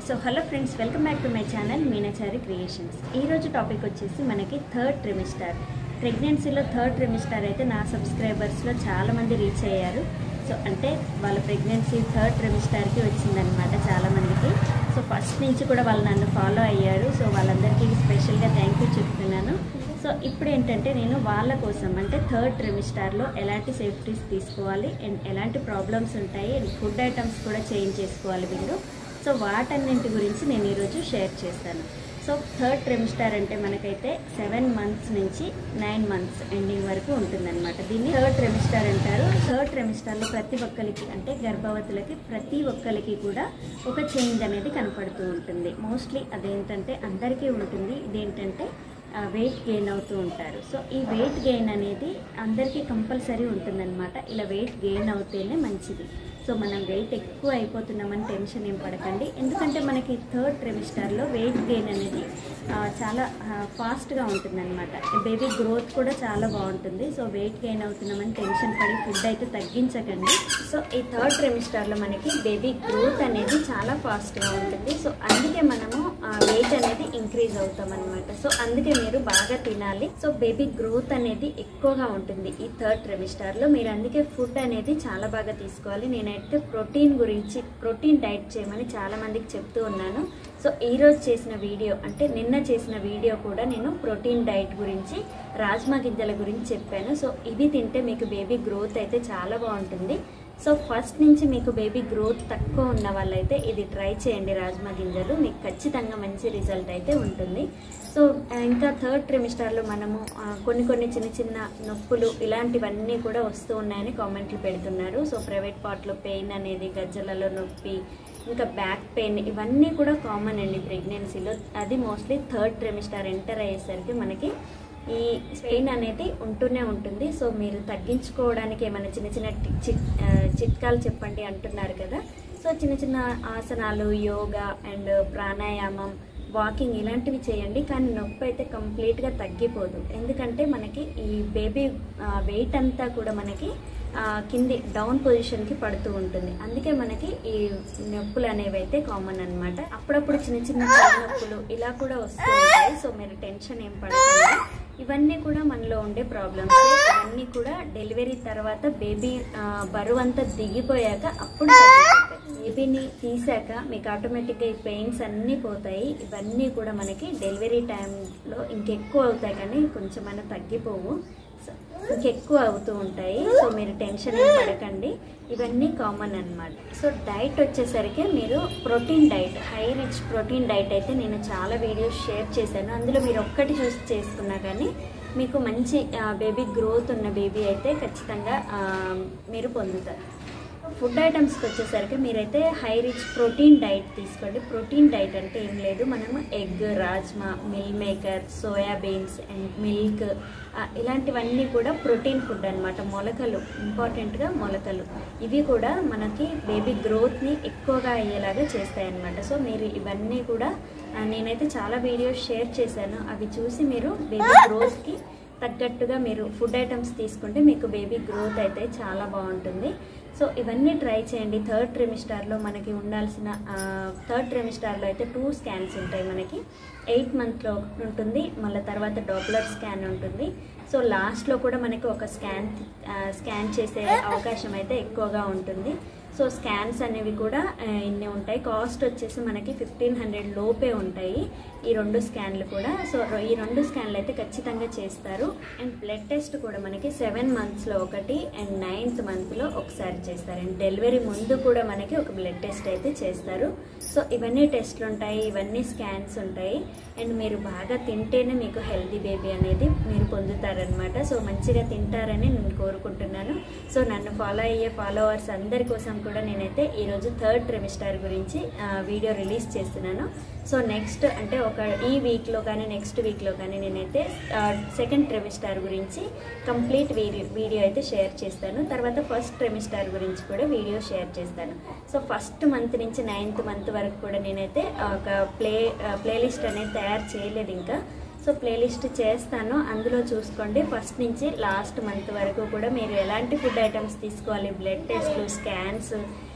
So hello friends welcome back to my channel Meenachari Creations ఈ రోజు topic వచ్చేసి మనకి థర్డ్ ట్రిమిస్టర్ ప్రెగ్నెన్సీలో థర్డ్ ట్రిమిస్టర్ అయితే నా సబ్స్క్రైబర్స్లో చాలామంది రీచ్ అయ్యారు సో అంటే వాళ్ళ ప్రెగ్నెన్సీ థర్డ్ ట్రిమిస్టర్కి వచ్చిందనమాట చాలామందికి సో ఫస్ట్ నుంచి కూడా వాళ్ళు నన్ను ఫాలో అయ్యారు సో వాళ్ళందరికీ స్పెషల్గా థ్యాంక్ యూ చెప్తున్నాను సో ఇప్పుడు ఏంటంటే నేను వాళ్ళ కోసం అంటే థర్డ్ ట్రిమిస్టార్లో ఎలాంటి సేఫ్టీస్ తీసుకోవాలి అండ్ ఎలాంటి ప్రాబ్లమ్స్ ఉంటాయి అండ్ ఫుడ్ ఐటమ్స్ కూడా చేంజ్ చేసుకోవాలి వీళ్ళు సో వాటన్నింటి గురించి నేను ఈరోజు షేర్ చేస్తాను సో థర్డ్ ట్రిమిస్టార్ అంటే మనకైతే సెవెన్ మంత్స్ నుంచి నైన్ మంత్స్ ఎండింగ్ వరకు ఉంటుందన్నమాట దీన్ని థర్డ్ ట్రిమిస్టార్ అంటారు థర్డ్ ట్రిమిస్టార్లో ప్రతి ఒక్కరికి అంటే గర్భవతులకి ప్రతి ఒక్కరికి కూడా ఒక చేంజ్ అనేది కనపడుతూ ఉంటుంది మోస్ట్లీ అదేంటంటే అందరికీ ఉంటుంది ఇదేంటంటే వెయిట్ గెయిన్ అవుతూ ఉంటారు సో ఈ వెయిట్ గెయిన్ అనేది అందరికీ కంపల్సరీ ఉంటుందన్నమాట ఇలా వెయిట్ గెయిన్ అవుతేనే మంచిది సో మనం వెయిట్ ఎక్కువ అయిపోతున్నామని టెన్షన్ ఏం పడకండి ఎందుకంటే మనకి థర్డ్ ట్రిమిస్టర్లో వెయిట్ గెయిన్ అనేది ఆ, చాలా ఫాస్ట్గా ఉంటుందన్నమాట బేబీ గ్రోత్ కూడా చాలా బాగుంటుంది సో వెయిట్ గెయిన్ అవుతున్నామని టెన్షన్ పడి ఫుడ్ అయితే తగ్గించకండి సో ఈ థర్డ్ ట్రిమిస్టర్లో మనకి బేబీ గ్రోత్ అనేది చాలా ఫాస్ట్గా ఉంటుంది సో అందుకే మనము వెయిట్ అనేది ఇంక్రీజ్ అవుతాం అనమాట సో అందుకే మీరు బాగా తినాలి సో బేబీ గ్రోత్ అనేది ఎక్కువగా ఉంటుంది ఈ థర్డ్ ట్రిమిస్టర్లో మీరు అందుకే ఫుడ్ అనేది చాలా బాగా తీసుకోవాలి నేనైతే ప్రోటీన్ గురించి ప్రోటీన్ డైట్ చేయమని చాలా మందికి చెప్తూ ఉన్నాను సో ఈ రోజు చేసిన వీడియో అంటే నిన్న చేసిన వీడియో కూడా నేను ప్రోటీన్ డైట్ గురించి రాజ్మా గింజల గురించి చెప్పాను సో ఇవి తింటే మీకు బేబీ గ్రోత్ అయితే చాలా బాగుంటుంది సో ఫస్ట్ నుంచి మీకు బేబీ గ్రోత్ తక్కువ ఉన్న వాళ్ళైతే ఇది ట్రై చేయండి రాజ్మా గింజలు మీకు ఖచ్చితంగా మంచి రిజల్ట్ అయితే ఉంటుంది సో ఆ, ఇంకా థర్డ్ ట్రిమిస్టర్లో మనము ఆ, కొన్ని కొన్ని చిన్న చిన్న నొప్పులు ఇలాంటివన్నీ కూడా వస్తూ ఉన్నాయని కామెంట్లు పెడుతున్నారు సో ప్రైవేట్ పార్ట్లో పెయిన్ అనేది గజ్జలలో నొప్పి ఇంకా బ్యాక్ పెయిన్ ఇవన్నీ కూడా కామన్ అండి ప్రెగ్నెన్సీలో అది మోస్ట్లీ థర్డ్ ట్రిమిస్టర్ ఎంటర్ అయ్యేసరికి మనకి ఈ పెయిన్ అనేది ఉంటూనే ఉంటుంది సో మీరు తగ్గించుకోవడానికి ఏమైనా చిన్న చిన్న టి- చిట్ ఆ, చిట్కాలు చెప్పండి అంటున్నారు కదా సో చిన్న చిన్న ఆసనాలు యోగా అండ్ ప్రాణాయామం వాకింగ్ ఇలాంటివి చేయండి కానీ నొప్పి అయితే కంప్లీట్గా తగ్గిపోదు ఎందుకంటే మనకి ఈ బేబీ వెయిట్ అంతా కూడా మనకి ఆ, కింది డౌన్ పొజిషన్కి పడుతూ ఉంటుంది అందుకే మనకి ఈ నొప్పులు అనేవి అయితే కామన్ అన్నమాట అప్పుడప్పుడు చిన్న చిన్న తల నొప్పులు ఇలా కూడా వస్తూ ఉంటాయి సో మీరు టెన్షన్ ఏం పడకండి ఇవన్నీ కూడా మనలో ఉండే ప్రాబ్లమ్స్ ఇవన్నీ కూడా డెలివరీ తర్వాత బేబీ బరువు అంతా దిగిపోయాక అప్పుడు తగ్గిపోతాయి. బేబీని తీసాక మీకు ఆటోమేటిక్గా ఈ పెయిన్స్ అన్నీ పోతాయి ఇవన్నీ కూడా మనకి డెలివరీ టైంలో ఇంకెక్కువ అవుతాయి కానీ కొంచెమైనా తగ్గిపోవు సో ఇంకెక్కువ అవుతూ ఉంటాయి సో మీరు టెన్షన్ ఏం పడకండి ఇవన్నీ కామన్ అన్నమాట సో డైట్ వచ్చేసరికి మీరు protein diet high rich protein diet అయితే నేను చాలా వీడియోస్ షేర్ చేశాను అందులో మీరు ఒక్కటి చూసి చేసుకున్నా కానీ మీకు మంచి బేబీ గ్రోత్ ఉన్న బేబీ అయితే ఖచ్చితంగా ఆ, మీరు పొందుతారు ఫుడ్ ఐటమ్స్కి వచ్చేసరికి మీరైతే హై రిచ్ ప్రోటీన్ డైట్ తీసుకోండి ప్రోటీన్ డైట్ అంటే ఏం లేదు మనము egg rajma meal maker soya beans and milk ఇలాంటివన్నీ కూడా ప్రోటీన్ ఫుడ్ అన్నమాట మొలకలు ఇంపార్టెంట్గా మొలకలు ఇవి కూడా మనకి బేబీ గ్రోత్ని ఎక్కువగా అయ్యేలాగా చేస్తాయి అన్నమాట సో మీరు ఇవన్నీ కూడా ఆ, నేనైతే చాలా వీడియోస్ షేర్ చేశాను అవి చూసి మీరు బేబీ గ్రోత్కి తగ్గట్టుగా మీరు ఫుడ్ ఐటమ్స్ తీసుకుంటే మీకు బేబీ గ్రోత్ అయితే చాలా బాగుంటుంది సో ఇవన్నీ ట్రై చేయండి థర్డ్ ట్రిమిస్టార్లో మనకి ఉండాల్సిన థర్డ్ ట్రిమిస్టార్లో అయితే టూ స్కాన్స్ ఉంటాయి మనకి ఎయిట్ మంత్లో ఉంటుంది మళ్ళీ తర్వాత డాప్లర్ స్కాన్ ఉంటుంది సో లాస్ట్లో కూడా మనకి ఒక స్కాన్ స్కాన్ చేసే అవకాశం అయితే ఎక్కువగా ఉంటుంది సో స్కాన్స్ అనేవి కూడా ఆ, ఇన్ని ఉంటాయి కాస్ట్ వచ్చేసి మనకి ఫిఫ్టీన్ హండ్రెడ్ లోపే ఉంటాయి ఈ రెండు స్కాన్లు కూడా సో రొ- ఈ రెండు స్కాన్లు అయితే ఖచ్చితంగా చేస్తారు అండ్ బ్లడ్ టెస్ట్ కూడా మనకి సెవెన్ మంత్స్లో ఒకటి అండ్ నైన్త్ మంత్లో ఒకసారి చేస్తారు అండ్ డెలివరీ ముందు కూడా మనకి ఒక బ్లడ్ టెస్ట్ అయితే చేస్తారు సో ఇవన్నీ టెస్ట్లు ఉంటాయి ఇవన్నీ స్కాన్స్ ఉంటాయి అండ్ మీరు బాగా తింటేనే మీకు హెల్తీ బేబీ అనేది మీరు పొందుతారనమాట సో మంచిగా తింటారని నేను కోరుకుంటున్నాను సో నన్ను ఫాలో అయ్యే ఫాలోవర్స్ అందరి కోసం కూడా నేనైతే ఈరోజు థర్డ్ ట్రిమిస్టర్ గురించి ఆ, వీడియో రిలీజ్ చేస్తున్నాను సో నెక్స్ట్ అంటే ఒక ఈ వీక్లో కానీ నెక్స్ట్ వీక్లో కానీ నేనైతే సెకండ్ ట్రిమిస్టర్ గురించి కంప్లీట్ వీడియో వీడియో అయితే షేర్ చేస్తాను తర్వాత ఫస్ట్ ట్రిమిస్టర్ గురించి కూడా వీడియో షేర్ చేస్తాను సో ఫస్ట్ మంత్ నుంచి నైన్త్ మంత్ వరకు కూడా నేనైతే ఒక ప్లే ప్లేలిస్ట్ అనేది తయారు చేయలేదు ఇంకా సో ప్లేలిస్ట్ చేస్తాను అందులో చూసుకోండి ఫస్ట్ నుంచి లాస్ట్ మంత్ వరకు కూడా మీరు ఎలాంటి ఫుడ్ ఐటమ్స్ తీసుకోవాలి బ్లడ్ టెస్ట్లు స్కాన్స్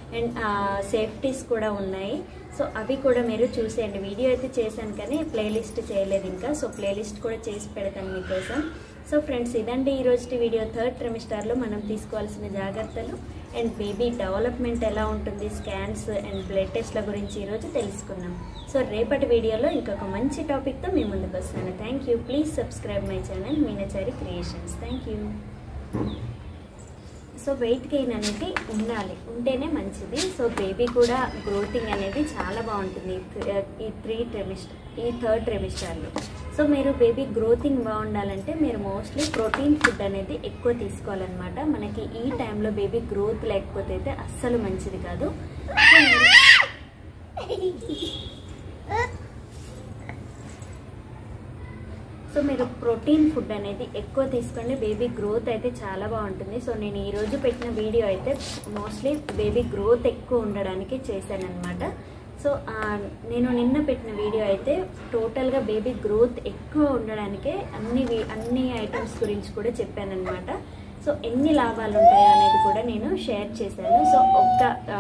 అండ్ సేఫ్టీస్ కూడా ఉన్నాయి సో అవి కూడా మీరు చూసేయండి వీడియో అయితే చేశాను కానీ ప్లేలిస్ట్ చేయలేదు ఇంకా సో ప్లేలిస్ట్ కూడా చేసి పెడతాను మీకోసం సో ఫ్రెండ్స్ ఇదండి ఈ రోజు వీడియో థర్డ్ ట్రిమిస్టార్లో మనం తీసుకోవాల్సిన జాగ్రత్తలు అండ్ బేబీ డెవలప్మెంట్ ఎలా ఉంటుంది స్కాన్స్ అండ్ బ్లడ్ టెస్ట్ల గురించి ఈరోజు తెలుసుకున్నాం సో రేపటి వీడియోలో ఇంకొక మంచి టాపిక్తో మీ ముందుకు వస్తాను thank you please subscribe my channel Meenachari Creations thank you so weight gain అనేది ఉండాలి ఉంటేనే మంచిది సో బేబీ కూడా గ్రోతింగ్ అనేది చాలా బాగుంటుంది ఈ th- ఈ త్రీ ట్రెమిస్టర్ ఈ థర్డ్ ట్రెమిస్టర్లో సో మీరు బేబీ గ్రోతింగ్ బాగుండాలంటే మీరు మోస్ట్లీ ప్రోటీన్ ఫుడ్ అనేది ఎక్కువ తీసుకోవాలన్నమాట మనకి ఈ టైంలో బేబీ గ్రోత్ లేకపోతే అయితే అస్సలు మంచిది కాదు సో మీరు సో మీరు ప్రోటీన్ ఫుడ్ అనేది ఎక్కువ తీసుకోండి బేబీ గ్రోత్ అయితే చాలా బాగుంటుంది సో నేను ఈ రోజు పెట్టిన వీడియో అయితే మోస్ట్లీ బేబీ గ్రోత్ ఎక్కువ ఉండడానికి చేశానన్నమాట సో ఆ, నేను నిన్న పెట్టిన వీడియో అయితే టోటల్గా బేబీ గ్రోత్ ఎక్కువ ఉండడానికే అన్ని వి- అన్ని ఐటమ్స్ గురించి కూడా చెప్పానన్నమాట సో ఎన్ని లాభాలు ఉంటాయో అనేది కూడా నేను షేర్ చేశాను సో ఒక్క ఆ,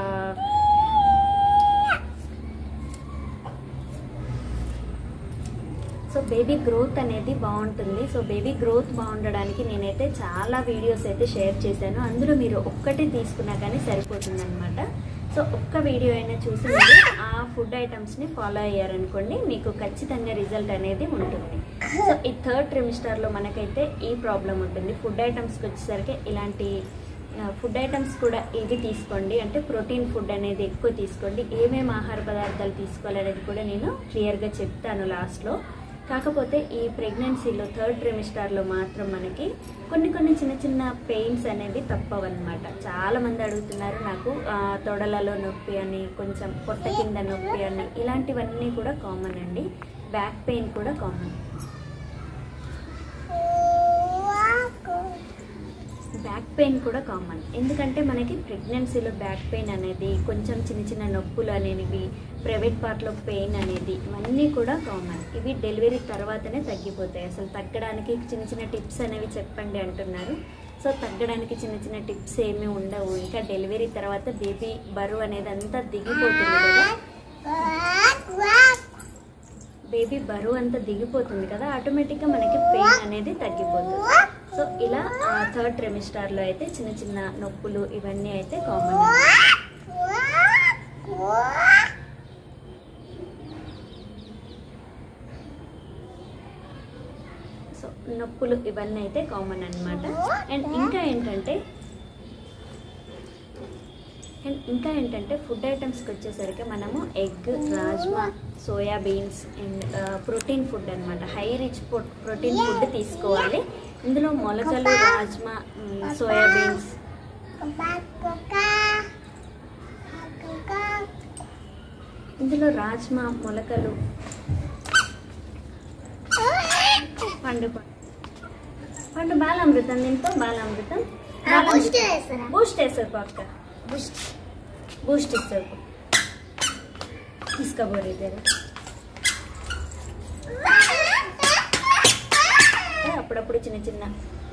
సో బేబీ గ్రోత్ అనేది బాగుంటుంది సో బేబీ గ్రోత్ బాగుండడానికి నేనైతే చాలా వీడియోస్ అయితే షేర్ చేశాను అందులో మీరు ఒక్కటి తీసుకున్నా కానీ సరిపోతుంది అనమాట సో ఒక్క వీడియో అయినా చూసి మీరు ఆ ఫుడ్ ఐటమ్స్ని ఫాలో అయ్యారనుకోండి మీకు ఖచ్చితంగా రిజల్ట్ అనేది ఉంటుంది సో ఈ థర్డ్ ట్రిమిస్టర్లో మనకైతే ఈ ప్రాబ్లం ఉంటుంది ఫుడ్ ఐటమ్స్కి వచ్చేసరికి ఇలాంటి ఫుడ్ ఐటమ్స్ కూడా ఇవి తీసుకోండి అంటే ప్రోటీన్ ఫుడ్ అనేది ఎక్కువ తీసుకోండి ఏమేమి ఆహార పదార్థాలు తీసుకోవాలనేది కూడా నేను క్లియర్గా చెప్తాను లాస్ట్లో కాకపోతే ఈ ప్రెగ్నెన్సీలో థర్డ్ ట్రిమిస్టార్లో మాత్రం మనకి కొన్ని కొన్ని చిన్న చిన్న పెయిన్స్ అనేవి తప్పవన్నమాట చాలా మంది అడుగుతున్నారు నాకు ఆ, తొడలలో నొప్పి అని కొంచెం పొట్ట కింద నొప్పి అని ఇలాంటివన్నీ కూడా కామన్ అండి బ్యాక్ పెయిన్ కూడా కామన్ బ్యాక్ పెయిన్ కూడా కామన్ ఎందుకంటే మనకి ప్రెగ్నెన్సీలో బ్యాక్ పెయిన్ అనేది కొంచెం చిన్న చిన్న నొప్పులు అనేవి ప్రైవేట్ పార్ట్లో పెయిన్ అనేది ఇవన్నీ కూడా కామన్ ఇవి డెలివరీ తర్వాతనే తగ్గిపోతాయి అసలు తగ్గడానికి చిన్న చిన్న టిప్స్ అనేవి చెప్పండి అంటున్నారు సో తగ్గడానికి చిన్న చిన్న టిప్స్ ఏమీ ఉండవు ఇంకా డెలివరీ తర్వాత బేబీ బరువు అనేది అంతా దిగిపోతుంది కదా బేబీ బరువు అంతా దిగిపోతుంది కదా ఆటోమేటిక్గా మనకి పెయిన్ అనేది తగ్గిపోతుంది సో ఇలా థర్డ్ ట్రెమిస్టార్లో అయితే చిన్న చిన్న నొప్పులు ఇవన్నీ అయితే కామన్ సో నొప్పులు ఇవన్నీ అయితే కామన్ అన్నమాట అండ్ ఇంకా ఏంటంటే అండ్ ఇంకా ఏంటంటే ఫుడ్ ఐటమ్స్కి వచ్చేసరికి మనము egg rajma soya beans and protein food అన్నమాట హై రిచ్ ప్రోటీన్ ఫుడ్ తీసుకోవాలి ఇందులో మొలకలు రాజ్మా సోయా బీన్స్ ఇందులో రాజ్మా మొలకలు పండు పండు పండు బాలామృతం దీంతో బాలామృతం బూస్ట్ వేస్తారా? బూస్ట్ వేస్తారు పక్క బూస్ట్ ఇస్తారు తీసుకోబోరు ఇద్దరు అప్పుడప్పుడు చిన్న చిన్న